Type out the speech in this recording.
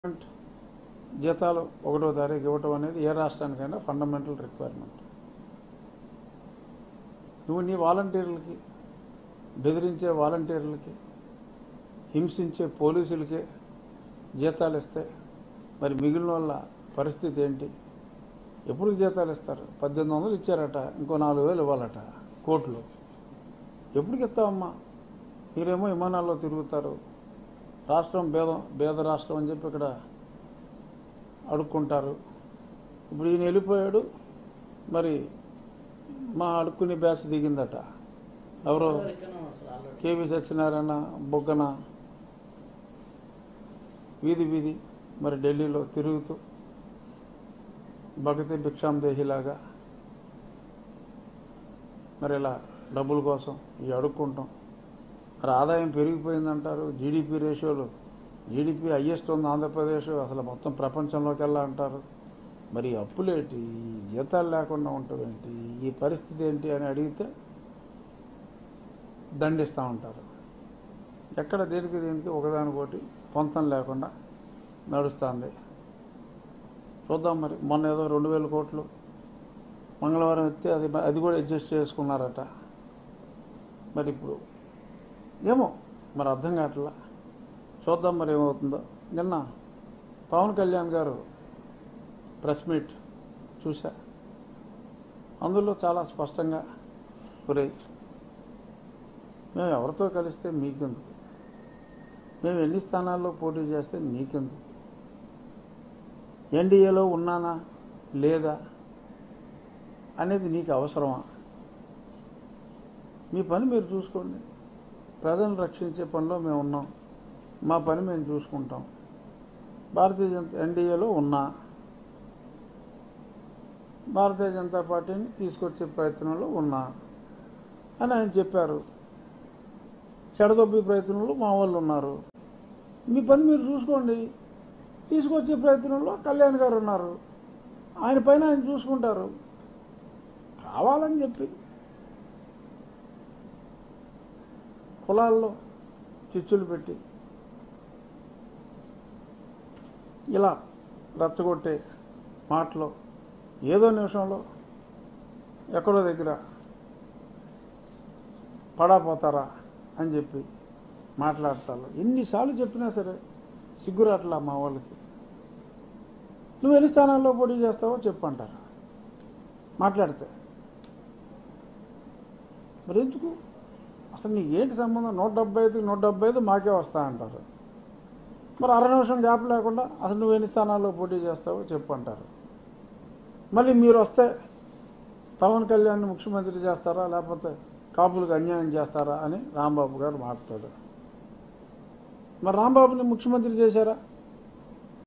government జీతాలు ఒకటో తారీఖు ఇవ్వటం అనేది ఏ రాష్ట్రానికైనా ఫండమెంటల్ రిక్వైర్మెంట్ నువ్వు నీ వాలంటీర్లకి బెదిరించే వాలంటీర్లకి హింసించే పోలీసులకే జీతాలు ఇస్తే మరి మిగిలిన వాళ్ళ పరిస్థితి ఏంటి ఎప్పుడు జీతాలు ఇస్తారు పద్దెనిమిది వందలు ఇచ్చారట ఇంకో నాలుగు వేలు ఇవ్వాలట కోట్లు ఎప్పటికి ఇస్తావమ్మా మీరేమో విమానాల్లో తిరుగుతారు రాష్ట్రం భేద భేద రాష్ట్రం అని చెప్పి ఇక్కడ అడుక్కుంటారు ఇప్పుడు ఈయన వెళ్ళిపోయాడు మరి మా అడుక్కునే బ్యాచ్ దిగిందట ఎవరో కేవీ సత్యనారాయణ బొగ్గన వీధి వీధి మరి ఢిల్లీలో తిరుగుతూ భగతి భిక్షాం దేహిలాగా మరి ఇలా డబ్బుల కోసం ఇవి అడుక్కుంటాం మరి ఆదాయం పెరిగిపోయిందంటారు జీడిపి రేషియోలు జీడిపి హయ్యెస్ట్ ఉంది ఆంధ్రప్రదేశ్ అసలు మొత్తం ప్రపంచంలోకి వెళ్ళా అంటారు మరి ఈ అప్పులేంటి ఈ జీతాలు లేకుండా ఉండటం ఏంటి ఈ పరిస్థితి ఏంటి అని అడిగితే దండిస్తూ ఉంటారు ఎక్కడ దేనికి దేనికి ఒకదానికోటి పొంతం లేకుండా నడుస్తుంది చూద్దాం మరి మొన్న ఏదో రెండు వేల కోట్లు మంగళవారం ఎత్తే అది అది కూడా అడ్జస్ట్ చేసుకున్నారట మరి ఇప్పుడు ఏమో మరి అర్థం కావట్లా చూద్దాం మరి ఏమవుతుందో నిన్న పవన్ కళ్యాణ్ గారు ప్రెస్ మీట్ చూసా అందులో చాలా స్పష్టంగా ఒరే మేము ఎవరితో కలిస్తే మీకెందుకు మేము ఎన్ని స్థానాల్లో పోటీ చేస్తే నీకెందుకు ఎన్డీఏలో ఉన్నానా లేదా అనేది నీకు అవసరమా మీ పని మీరు చూసుకోండి ప్రజలను రక్షించే పనిలో మేము ఉన్నాం మా పని మేము చూసుకుంటాం భారతీయ జనతా ఎన్డీఏలో ఉన్నా భారతీయ జనతా పార్టీని తీసుకొచ్చే ప్రయత్నంలో ఉన్నా అని ఆయన చెప్పారు చెడదొబ్బి ప్రయత్నంలో మా వాళ్ళు ఉన్నారు మీ పని మీరు చూసుకోండి తీసుకొచ్చే ప్రయత్నంలో కళ్యాణ్ గారు ఉన్నారు ఆయన పైన ఆయన చూసుకుంటారు కావాలని చెప్పి కులాల్లో చిచ్చులు పెట్టి ఇలా రచ్చగొట్టే మాటలు ఏదో నిమిషంలో ఎక్కడో దగ్గర పడాపోతారా అని చెప్పి మాట్లాడతారు ఎన్నిసార్లు చెప్పినా సరే సిగ్గురాట్లా మా వాళ్ళకి నువ్వు ఎన్ని స్థానాల్లో పోటీ చేస్తావో చెప్పంటారు మాట్లాడితే మరి ఎందుకు అసలు నీకు ఏంటి సంబంధం నూట డెబ్బై ఐదు నూట డెబ్బై ఐదు మాకే వస్తా అంటారు మరి అర నిమిషం గ్యాప్ లేకుండా అసలు నువ్వు ఎన్ని స్థానాల్లో పోటీ చేస్తావో చెప్పంటారు మళ్ళీ మీరు వస్తే పవన్ కళ్యాణ్ ముఖ్యమంత్రి చేస్తారా లేకపోతే కాపులకు అన్యాయం చేస్తారా అని రాంబాబు గారు మాట్లాడారు మరి రాంబాబుని ముఖ్యమంత్రి చేశారా